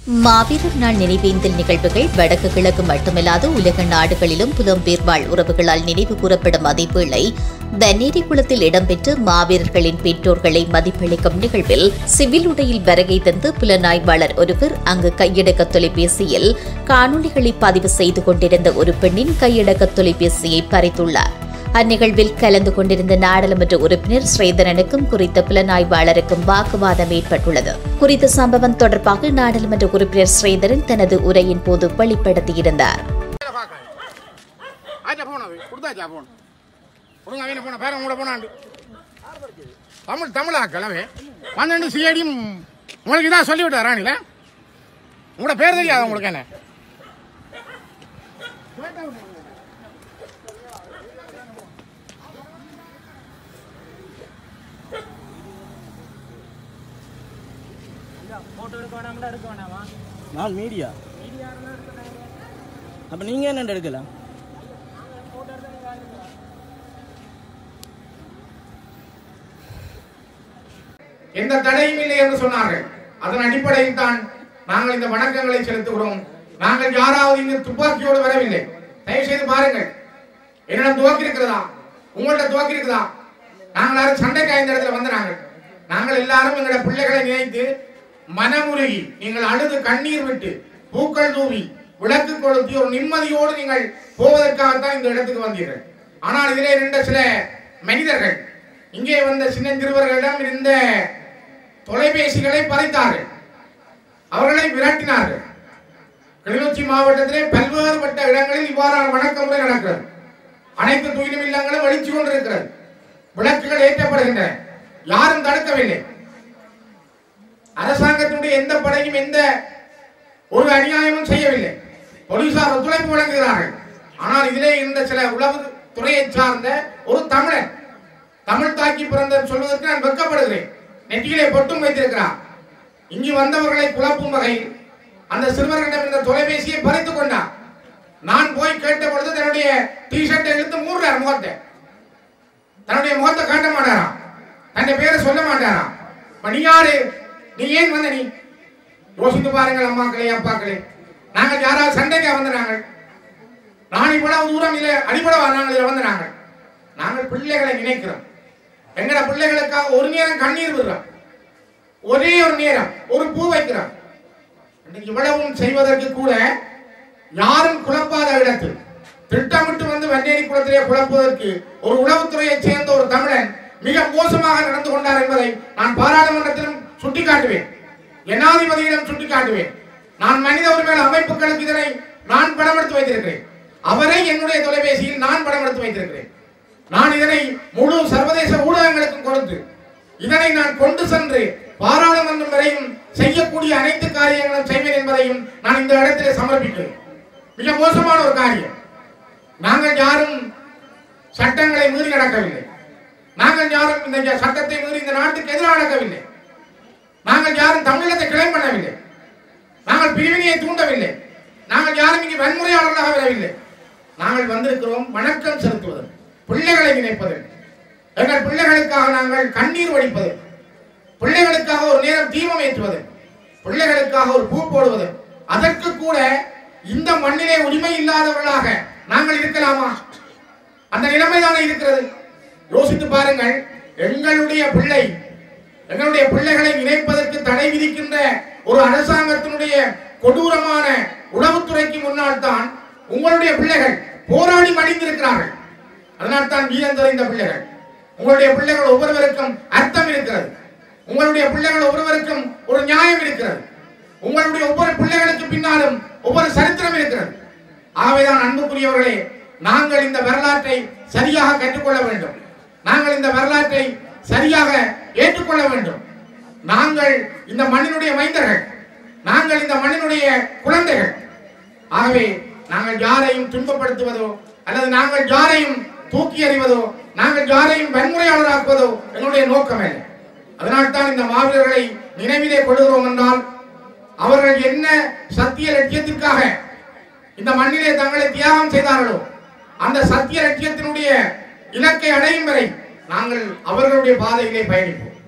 மாவீரர் நாள் நினைவேந்தல் நிகழ்வுகள் வடக்கு கிழக்கு மட்டுமல்லாது உலக நாடுகளிலும் புலம்பெயர் வாழ் உறவுகளால் நினைவு கூறப்படும் அதேவேளை தன்னேரி குளத்தில் இடம்பெற்ற மாவீரர்களின் பெற்றோர்களை மதிப்பளிக்கும் நிகழ்வில் சிவில் உடையில் வருகை தந்து புலனாய்வாளர் ஒருவர் அங்கு கையடக்க தொலைபேசியில் காணொலிகளை பதிவு செய்து கொண்டிருந்த ஒரு பெண்ணின் கையடக்க தொலைபேசியை பறித்துள்ளார் அந்நிகழ்வில் கலந்து கொண்டிருந்த நாடாளுமன்ற உறுப்பினர் ஸ்ரீதரனுக்கும் குறித்த புலனாய்வாளருக்கும் வாக்குவாதம் ஏற்பட்டுள்ளது குறித்த சம்பவம் தொடர்பாக நாடாளுமன்ற உறுப்பினர் ஸ்ரீதரன் தனது உரையின் போது வெளிப்படுத்தியிருந்தார் ஆச்சா போன கொடுத்தாச்சா போன கொடுங்க அவன போன பேரன் கூட போனாண்டு தமிழ் தமிழா கிழமை பன்னெண்டு சிஐடியும் உங்களுக்கு இதான் சொல்லிவிட்டார் ராணில உங்களோட பேர் தெரியாது உங்களுக்கு என்ன போட்டோ எடுக்க வேணாம்ல எடுக்க வேணாமா நான் மீடியா அப்போ நீங்கள் என்ன எடுக்கலாம் எந்த தடையும் இல்லை என்று சொன்னார்கள் அதன் அடிப்படையில் தான் நாங்கள் இந்த வணக்கங்களை செலுத்துகிறோம் நாங்கள் யாராவது இங்கு துப்பாக்கியோடு வரவில்லை தயவு செய்து பாருங்கள் என்னிடம் துவக்கி இருக்கிறதா உங்கள்ட்ட துவக்கி இருக்குதா நாங்கள் யாரும் சண்டைக்கு இந்த இடத்துல வந்து நாங்கள் நாங்கள் எல்லாரும் எங்களோட பிள்ளைகளை நினைத்து மனமுருகி நீங்கள் அழுது கண்ணீர் விட்டு பூக்கள் தூவி விளக்கு கொளுத்தி ஒரு நிம்மதியோடு நீங்கள் போவதற்காகத்தான் இந்த இடத்துக்கு வந்தீர்கள் ஆனால் இதிலே இருந்த சில மனிதர்கள் இங்கே வந்த சின்னஞ்சிறுவர்களிடம் இருந்த தொலைபேசிகளை பறித்தார்கள் அவர்களை விரட்டினார்கள் கிளிநொச்சி மாவட்டத்திலே பல்வேறுபட்ட இடங்களில் இவ்வாறான வணக்க முறை நடக்கிறது அனைத்து துயிலும் இல்லங்களும் வெளிச்சு கொண்டிருக்கிறது விளக்குகள் ஏற்றப்படுகின்றன யாரும் தடுக்கவில்லை அரசாங்கத்தினுடைய எந்த படையும் எந்த ஒரு அநியாயமும் செய்யவில்லை போலீசார் ஒத்துழைப்பு வழங்குகிறார்கள் ஆனால் இதிலே இருந்த சில உளவு துறையை சார்ந்த ஒரு தமிழன் தமிழ் தாக்கி பிறந்த சொல்வதற்கு நான் வெட்கப்படுகிறேன் நெற்றியிலே பொட்டும் வைத்திருக்கிறார் இங்கு வந்தவர்களை குழப்பும் வகையில் அந்த சிறுவர்களிடம் இந்த தொலைபேசியை பறித்துக் கொண்டார் நான் போய் கேட்ட பொழுது தன்னுடைய டி ஷர்ட்டை இழுத்து மூடுறார் முகத்தை தன்னுடைய முகத்தை காட்ட மாட்டாராம் தன்னுடைய பேரை சொல்ல மாட்டாராம் இப்ப நீ யாரு நீ ஏன் வந்த நீ யோசித்து பாருங்கள் அம்மாக்களே அப்பாக்களே நாங்கள் யாராவது சண்டைக்கா வந்து நாங்கள் நான் இவ்வளவு தூரம் இல்லை அடிப்படவா நாங்கள் இதில் வந்து நாங்கள் நாங்கள் பிள்ளைகளை நினைக்கிறோம் எங்கட பிள்ளைகளுக்காக ஒரு நேரம் கண்ணீர் விடுறோம் ஒரே ஒரு நேரம் ஒரு பூ வைக்கிறோம் இன்னைக்கு இவ்வளவும் செய்வதற்கு கூட யாரும் குழப்பாத இடத்தில் திட்டமிட்டு வந்து வன்னேரி குளத்திலே குழப்புவதற்கு ஒரு உளவுத்துறையைச் சேர்ந்த ஒரு தமிழன் மிக மோசமாக நடந்து கொண்டார் என்பதை நான் பாராளுமன்றத்திலும் சுட்டிக்காட்டுவேன் ஜனாதிபதியிடம் சுட்டிக்காட்டுவேன் நான் மனித உரிமை அமைப்புகளுக்கு இதனை நான் படமெடுத்து வைத்திருக்கிறேன் அவரை என்னுடைய தொலைபேசியில் நான் படமெடுத்து வைத்திருக்கிறேன் நான் இதனை முழு சர்வதேச ஊடகங்களுக்கும் கொடுத்து இதனை நான் கொண்டு சென்று பாராளுமன்றம் வரையும் செய்யக்கூடிய அனைத்து காரியங்களும் செய்வேன் என்பதையும் நான் இந்த இடத்திலே சமர்ப்பிக்கிறேன் மிக மோசமான ஒரு காரியம் நாங்கள் யாரும் சட்டங்களை மீறி நடக்கவில்லை நாங்கள் யாரும் இந்த சட்டத்தை மீறி இந்த நாட்டுக்கு எதிராக நடக்கவில்லை நாங்கள் யாரும் தமிழகத்தை கிளைம் பண்ணவில்லை நாங்கள் பிரிவினையை தூண்டவில்லை நாங்கள் யாரும் இங்கே வன்முறையாளர்களாக வரவில்லை நாங்கள் வந்திருக்கிறோம் வணக்கம் செலுத்துவது பிள்ளைகளை நினைப்பது எங்கள் பிள்ளைகளுக்காக நாங்கள் கண்ணீர் வடிப்பது பிள்ளைகளுக்காக ஒரு நேரம் தீபம் ஏற்றுவது பிள்ளைகளுக்காக ஒரு பூ போடுவது அதற்கு கூட இந்த மண்ணிலே உரிமை இல்லாதவர்களாக நாங்கள் இருக்கலாமா அந்த நிலைமை தானே இருக்கிறது யோசித்து பாருங்கள் எங்களுடைய பிள்ளை எங்களுடைய பிள்ளைகளை நினைப்பதற்கு தடை விதிக்கின்ற ஒரு அரசாங்கத்தினுடைய கொடூரமான உளவுத்துறைக்கு முன்னால் தான் உங்களுடைய பிள்ளைகள் போராடி மடிந்திருக்கிறார்கள் அதனால் தான் வீரம் தெரிந்த பிள்ளைகள் உங்களுடைய பிள்ளைகள் ஒவ்வொருவருக்கும் அர்த்தம் இருக்கிறது உங்களுடைய பிள்ளைகள் ஒவ்வொருவருக்கும் ஒரு நியாயம் இருக்கிறது உங்களுடைய ஒவ்வொரு பிள்ளைகளுக்கு பின்னாலும் ஒவ்வொரு சரித்திரம் இருக்கிறது ஆகவேதான் அன்புக்குரியவர்களே நாங்கள் இந்த வரலாற்றை சரியாக கற்றுக்கொள்ள வேண்டும் நாங்கள் இந்த வரலாற்றை சரியாக ஏற்றுக்கொள்ள வேண்டும் நாங்கள் இந்த மண்ணினுடைய மைந்தர்கள் நாங்கள் இந்த மண்ணினுடைய குழந்தைகள் ஆகவே நாங்கள் யாரையும் துன்பப்படுத்துவதோ அல்லது நாங்கள் யாரையும் தூக்கி எறிவதோ நாங்கள் யாரையும் வன்முறையாளராக்குவதோ எங்களுடைய நோக்கம் இல்லை அதனால் தான் இந்த மாவீரர்களை நினைவிலே கொள்கிறோம் என்றால் அவர்கள் என்ன சத்திய லட்சியத்திற்காக இந்த மண்ணிலே தங்களை தியாகம் செய்தார்களோ அந்த சத்திய லட்சியத்தினுடைய இலக்கை அடையும் வரை நாங்கள் அவர்களுடைய பாதையிலே பயணிப்போம்